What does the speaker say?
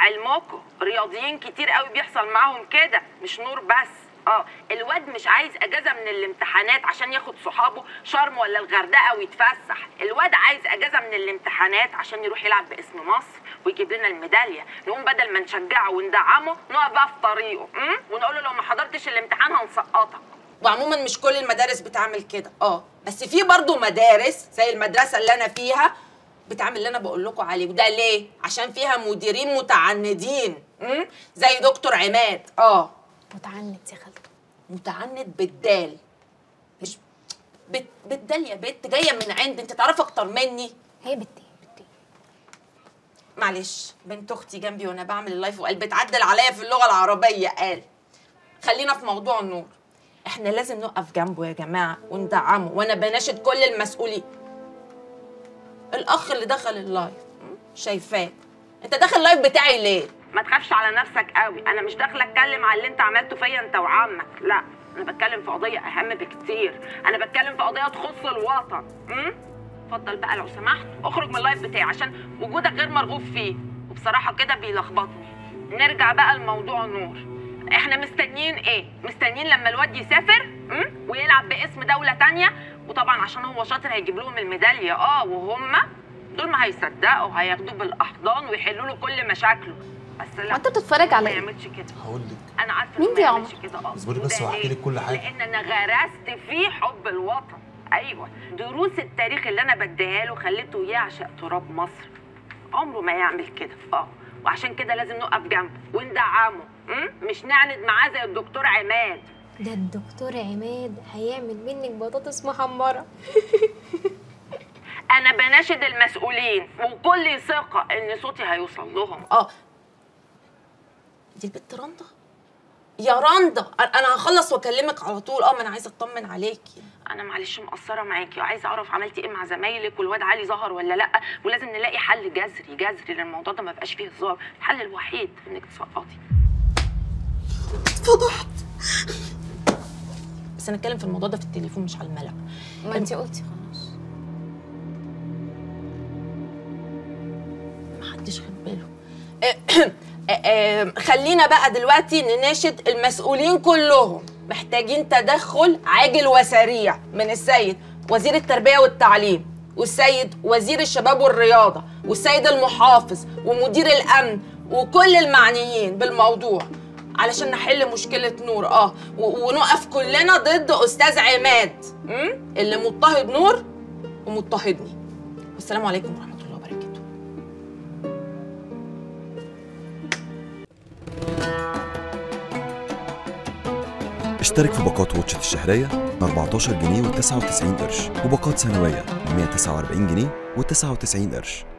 لعلمكم رياضيين كتير قوي بيحصل معاهم كده مش نور بس اه الواد مش عايز اجازه من الامتحانات عشان ياخد صحابه شرم ولا الغردقه ويتفسح الواد عايز اجازه من الامتحانات عشان يروح يلعب باسم مصر ويجيب لنا الميداليه نقوم بدل ما نشجعه وندعمه نقف بقى في طريقه أم؟ ونقول له لو ما حضرتش الامتحان هنسقطك وعموما مش كل المدارس بتعمل كده اه بس في برضو مدارس زي المدرسه اللي انا فيها بتعمل اللي انا بقول لكم عليه وده ليه عشان فيها مديرين متعندين امم زي دكتور عماد اه متعنت يا خالته متعند بالدال مش بت... بالدال يا بت جايه من عند انت تعرف اكتر مني هي بنتي بنتي معلش بنت اختي جنبي وانا بعمل اللايف وقال بتعدل عليا في اللغه العربيه قال خلينا في موضوع النور احنا لازم نقف جنبه يا جماعه وندعمه وانا بناشد كل المسؤولين الاخ اللي دخل اللايف م? شايفاه انت داخل اللايف بتاعي ليه ما تخافش على نفسك قوي انا مش داخله اتكلم على اللي انت عملته فيا انت وعمك لا انا بتكلم في قضيه اهم بكتير انا بتكلم في قضيه تخص الوطن امم اتفضل بقى لو سمحت اخرج من اللايف بتاعي عشان وجودك غير مرغوب فيه وبصراحه كده بيلخبطني نرجع بقى لموضوع نور احنا مستنيين ايه مستنيين لما الواد يسافر امم ويلعب باسم دوله تانية وطبعا عشان هو شاطر هيجيب لهم الميداليه اه وهم دول ما هيصدقوا هياخدوه بالاحضان ويحلوا له كل مشاكله بس لا وانت بتتفرج على ما ايه؟ يعملش كده هقول لك انا عارفه مين إنه دي ما يا يعملش كده اه اصبري بس وده وهحكي ليه؟ لك كل حاجة. لان انا غرست فيه حب الوطن ايوه دروس التاريخ اللي انا بديها له خليته يعشق تراب مصر عمره ما يعمل كده اه وعشان كده لازم نقف جنبه وندعمه م? مش نعند معاه زي الدكتور عماد ده الدكتور عماد هيعمل منك بطاطس محمره انا بناشد المسؤولين وكل ثقه ان صوتي هيوصل لهم اه دي البت رندا يا رندا أ- انا هخلص واكلمك على طول اه ما انا عايزه اطمن عليكي انا معلش مقصره معاكي وعايزه اعرف عملتي ايه مع زمايلك والواد علي ظهر ولا لا ولازم نلاقي حل جذري جذري للموضوع ده ما بقاش فيه هزار الحل الوحيد انك تسقطي اتفضحت بس انا اتكلم في الموضوع ده في التليفون مش على الملأ ما انت قلتي خلاص محدش خد باله آه، آه، خلينا بقى دلوقتي نناشد المسؤولين كلهم محتاجين تدخل عاجل وسريع من السيد وزير التربية والتعليم والسيد وزير الشباب والرياضة والسيد المحافظ ومدير الأمن وكل المعنيين بالموضوع علشان نحل مشكلة نور اه و- ونقف كلنا ضد أستاذ عماد م? اللي مضطهد نور ومضطهدني والسلام عليكم ورحمة الله وبركاته اشترك في باقات واتشت الشهرية ب 14 جنيه و99 قرش وباقات سنوية ب 149 جنيه و99 قرش